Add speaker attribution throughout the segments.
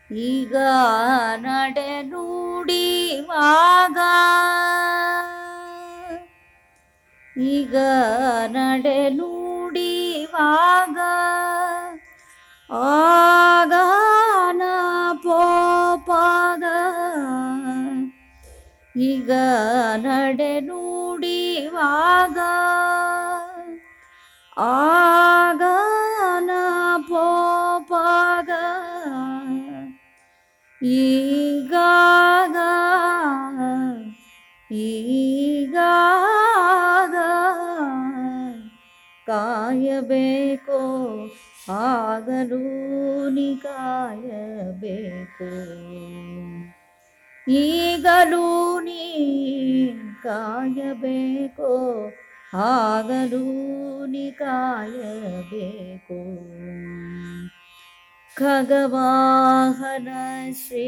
Speaker 1: ಈಗ ನಡೆ ನುಡಿವಾಗ ಈಗ ನಡೆ ನುಡಿವಾಗ ಆಗಾನ ಪೋಪಾಗ ಈಗ ನಡೆ ನುಡಿವಾಗ ಆಗಾನ ಪೋಪಾಗ ಈಗಾಗ ಈಗಾಗ ಕಾಯಬೇಕು ಆಗಲೂ ನೀ ಕಾಯಬೇಕು ಈಗಲೂ ನೀ ಕಾಯಬೇಕು ಆಗಲೂ ನೀ ಕಾಯಬೇಕು ಖಗವಾಹನ ಶ್ರೀ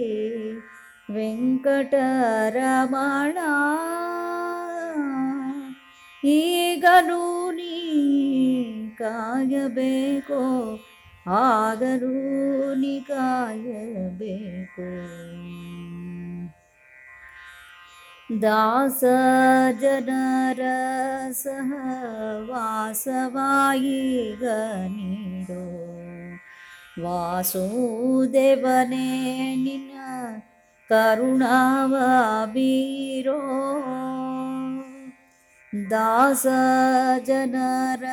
Speaker 1: ವೆಂಕಟರಮಣ ಈಗಲೂ ನೀ ಕಾಯಬೇಕು ಆಗಲೂ ನೀ ಕಾಯಬೇಕು ದಾಸ ಜನರ ಸಹವಾಸವಾಯಿಗ ನೀಡೋ ವಾಸುದೇವನೇ ನಿನ್ನ ಕರುಣಾವ ಬೀರೋ ದಾಸ ಜನರ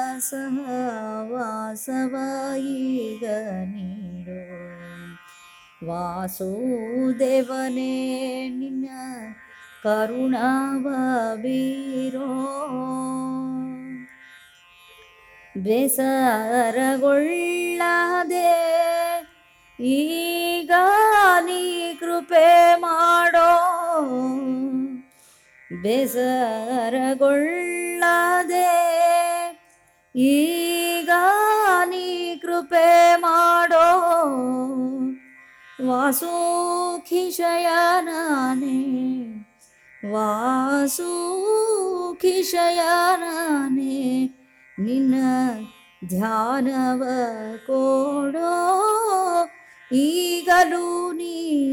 Speaker 1: ಸಹವಾಸವಾಯಿಗ ನೀಡೋ ವಾಸುದೇವನೇ ನಿನ್ನ ಕರುಣಾವ ಬೀರೋ ಬೇಸರಗೊಳ್ಳದೆ ಈಗ ನೀ ಕೃಪೆ ಮಾಡೋ ಬೇಸರಗೊಳ್ಳದೆ ಈಗ ನೀ ಕೃಪೆ ಮಾಡೋ ವಾಸುಖಿಶಯನಾನೇ ವಾಸುಖಿಶಯನಾನೇ ನಿನ್ನ ಧ್ಯಾನವ ಕೊಡೋ ಈಗಲೂ ನೀ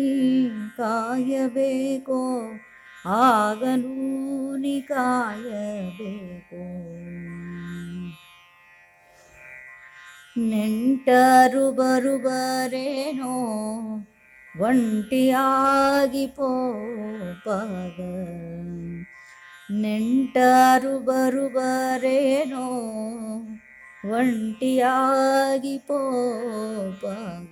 Speaker 1: ಕಾಯಬೇಕು ಆಗಲೂ ನೀ ಕಾಯಬೇಕು ನೆಂಟರು ಬರುಬರೇನೋ ಒಂಟಿಯಾಗಿ ಪೋಪಾಗ ನೆಂಟರು ಬರುಬರೇನೋ ಒಂಟಿಯಾಗಿ ಪೋಪಾಗ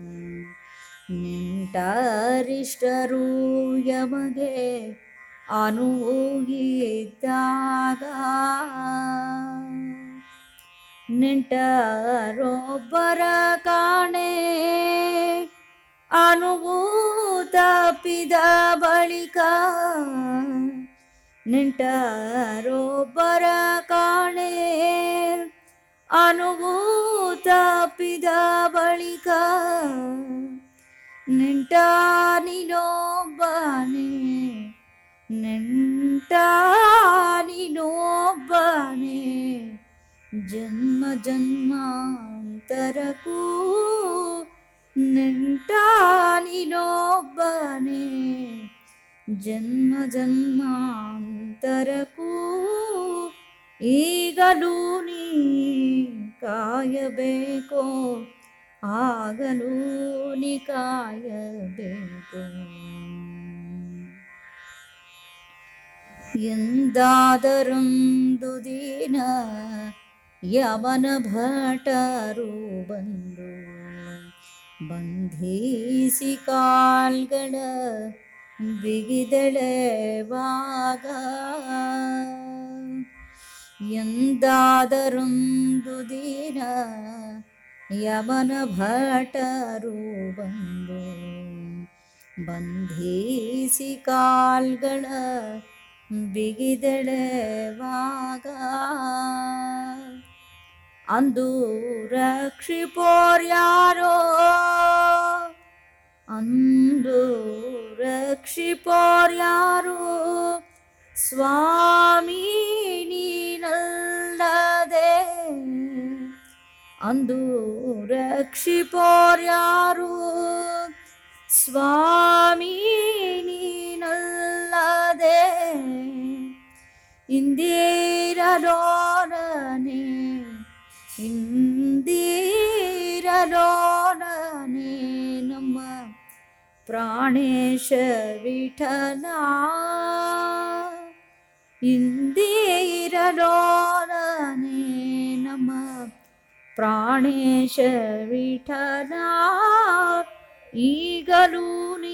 Speaker 1: ನೆಂಟರಿಷ್ಟರು ಯಮಗೆ ಅನುಗಿದ್ದಾಗ ನೆಂಟರೊಬ್ಬರ ಕಾಣೆ ಅನುಭೂತಪ್ಪಿದ ಬಳಿಕ ನೆಂಟರೊಬ್ಬರ ಕಾಣೆ ಅನುಭೂತಪ್ಪಿದ ಬಳಿಕ ನೆಂಟ ನೀನೊಬ್ಬನೇ ನೆಂಟ ನೀನೊಬ್ಬನೇ ಜನ್ಮ ಜನ್ಮಾಂತರಕ್ಕೂ ನೆಂಟ ನೀನೊಬ್ಬನೇ ಜನ್ಮ ಜನ್ಮಾಂತರಕ್ಕೂ ಈಗಲೂ ನೀ ಕಾಯಬೇಕು ಆಗಲೂ ನೀ ಕಾಯಬೇಕು ಎಂದಾದರೊಂದು ದಿನ ಯಮನ ಭಟರು ಬಂದು ಬಂಧಿಸಿ ಕಾಲ್ಗಳ ಬಿಗಿದೆಳೆವಾಗ ಎಂದಾದರೊಂದು ದಿನ ಯಮನ ಭಟರು ಬಂದು ಬಂಧಿಸಿ ಕಾಲ್ಗಳ ಬಿಗಿದೆಳೆವಾಗ ಅಂದು ರಕ್ಷಿಪೋರ್ಯಾರೋ ಅಂದು ರಕ್ಷಿಪೋರ್ಯಾರೋ ಸ್ವಾಮಿ ನೀನಲ್ಲದೆ ಅಂದು ರಕ್ಷಿಪೋರ್ಯಾರು ಸ್ವಾಮಿ ನೀನಲ್ಲದೆ ಇಂದಿರಲೋರನೆ ಇಂದಿರಲೋರನೆ ನಮ್ಮ ಪ್ರಾಣೇಶ ವಿಠಲ ಇಂದಿರಲೋರನೆ ನಮ್ಮ ಪ್ರಾಣೇಶ ವಿಠಲ ಈಗಲೂ ನೀ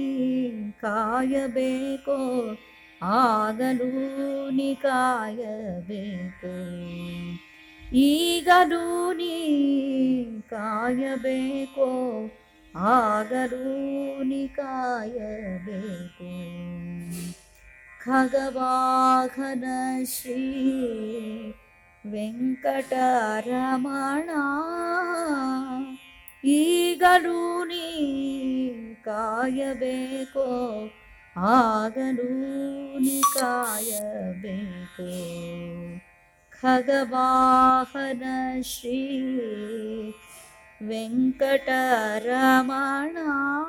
Speaker 1: ಕಾಯಬೇಕು ಆಗಲೂ ನೀ ಕಾಯಬೇಕು ಈಗಲೂ ನೀ ಕಾಯಬೇಕು ಆಗಲೂ ನೀ ಕಾಯಬೇಕು ಖಗವಾಹನ ಶ್ರೀ ವೆಂಕಟರಮಣ ಈಗಲೂ ನೀ ಕಾಯಬೇಕು ಆಗಲೂ ನೀ ಕಾಯಬೇಕು ಖಗವಾಹನ ಶ್ರೀ ವೆಂಕಟರಮಣ